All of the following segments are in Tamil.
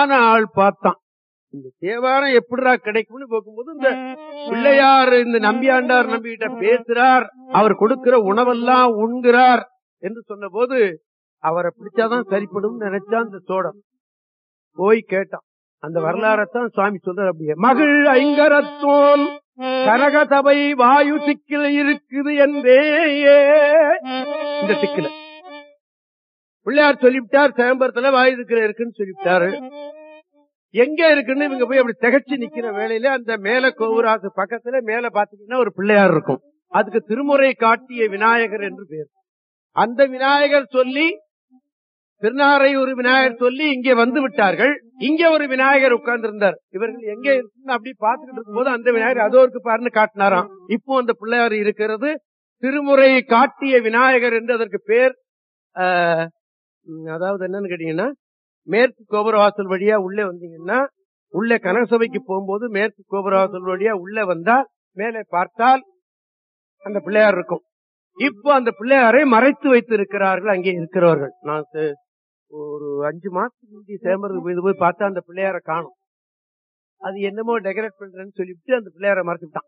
சரியான ஆள் பார்த்தான் இந்த தேவாரம் எப்படிடா கிடைக்கும்னு பார்க்கும்போது இந்த பிள்ளையார் இந்த நம்பியாண்டார் நம்பிக்கிட்ட பேசுறார் அவர் கொடுக்கிற உணவெல்லாம் உண்கிறார் என்று சொன்ன போது அவரை பிடிச்சாதான் சரிப்படும் நினைச்சான் இந்த சோழன் போய் கேட்டான் அந்த வரலாறத்தான் சுவாமி சொல்றார் அப்படியே மகிழ் ஐங்கரத்தோன் கனகசபை வாயு திக்கில் இருக்குது என்றே இந்த திக்கில பிள்ளையார் சொல்லிவிட்டார் சேம்பரத்துல வாயு திக்கில இருக்குன்னு சொல்லிவிட்டாரு எங்க இருக்குன்னு இவங்க போய் அப்படி திகச்சு நிக்கிற வேலையில அந்த மேல கோபுராசு பக்கத்துல மேல பாத்தீங்கன்னா ஒரு பிள்ளையார் இருக்கும் அதுக்கு திருமுறை காட்டிய விநாயகர் என்று பேர் அந்த விநாயகர் சொல்லி திருநாரையூர் விநாயகர் சொல்லி இங்கே வந்து விட்டார்கள் இங்க ஒரு விநாயகர் உட்கார்ந்து இருந்தார் இவர்கள் எங்க இருக்குன்னு அப்படி பாத்துக்கிட்டு இருக்கும்போது அந்த விநாயகர் அதோ இருக்கு பாருன்னு காட்டினாராம் இப்போ அந்த பிள்ளையார் இருக்கிறது திருமுறை காட்டிய விநாயகர் என்று அதற்கு பேர் ஆஹ், உம், அதாவது என்னன்னு கேட்டீங்கன்னா மேற்கு கோபுரவாசல் வழியா உள்ளே வந்தீங்கன்னா உள்ளே கனகசபைக்கு போகும்போது மேற்கு கோபுரவாசல் வழியா உள்ளே வந்தா மேலே பார்த்தால் அந்த பிள்ளையார் இருக்கும் இப்போ அந்த பிள்ளையாரை மறைத்து வைத்து இருக்கிறார்கள் அங்கே இருக்கிறவர்கள் நான் சே- ஒரு அஞ்சு மாசத்துக்கு முந்தி சேம்பருக்கு போய் போய் பார்த்தா அந்த பிள்ளையார காணும் அது என்னமோ டெக்கரேட் பண்றேன்னு சொல்லிவிட்டு அந்த பிள்ளையார மறைச்சுட்டான்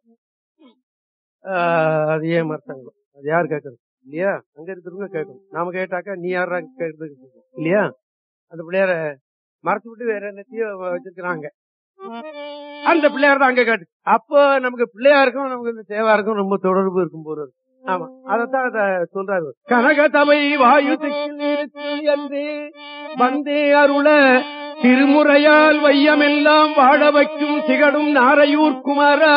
ஆஹ் அது ஏன் மறைச்சாங்க அது யார் கேட்கறது இல்லையா அங்க இருக்கிறவங்க கேட்கணும் நாம கேட்டாக்கா நீ யாரா கேட்கறது இல்லையா அந்த பிள்ளையார மறைச்சு விட்டு வேற என்னத்தையும் வச்சிருக்கிறாங்க அந்த பிள்ளையார் தான் அங்க காட்டு அப்போ நமக்கு பிள்ளையாருக்கும் நமக்கு இந்த தேவாருக்கும் ரொம்ப தொடர்பு இருக்கும் போது ஆமா அதத்தான் அத சொல்றாரு கனகதமை வாயு திக்கில் இருக்கு என்று வந்தே அருள திருமுறையால் வையமெல்லாம் வாழ வைக்கும் திகழும் நாரையூர் குமாரா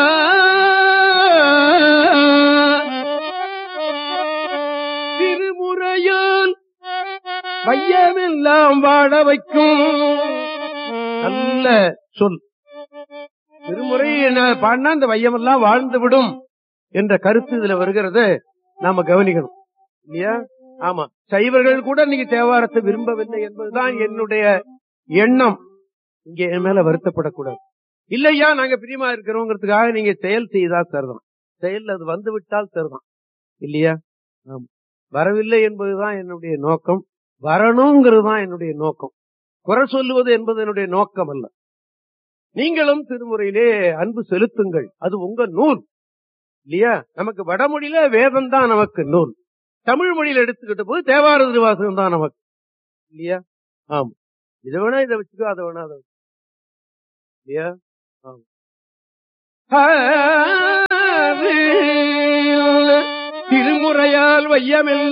திருமுறையால் வையமெல்லாம் வாழ வைக்கும் நல்ல சொல் திருமுறை என்ன பாடினா இந்த வையமெல்லாம் வாழ்ந்து விடும் என்ற கருத்து இதுல வருகிறது நாம கவனிக்கணும் இல்லையா ஆமா சைவர்கள் கூட நீங்க தேவாரத்தை விரும்பவில்லை என்பதுதான் என்னுடைய எண்ணம் இங்க என் மேல வருத்தப்படக்கூடாது இல்லையா நாங்க பிரியமா இருக்கிறோங்கிறதுக்காக நீங்க செயல் செய்தா சரிதான் செயல் அது வந்து விட்டால் சரிதான் இல்லையா ஆமா வரவில்லை என்பதுதான் என்னுடைய நோக்கம் வரணுங்கிறது தான் என்னுடைய நோக்கம் குறை சொல்லுவது என்பது என்னுடைய நோக்கம் அல்ல நீங்களும் திருமுறையிலே அன்பு செலுத்துங்கள் அது உங்க நூல் இல்லையா நமக்கு வடமொழியில வேதம் தான் நமக்கு நூல் தமிழ் மொழியில எடுத்துக்கிட்ட போது தேவார திருவாசகம் தான் நமக்கு இல்லையா ஆமா இதை வேணா இதை வச்சுக்கோ அதை வேணா அதை வச்சுக்கோ. இல்லையா ஆமா திருமுறையால் வையமெல்லாம்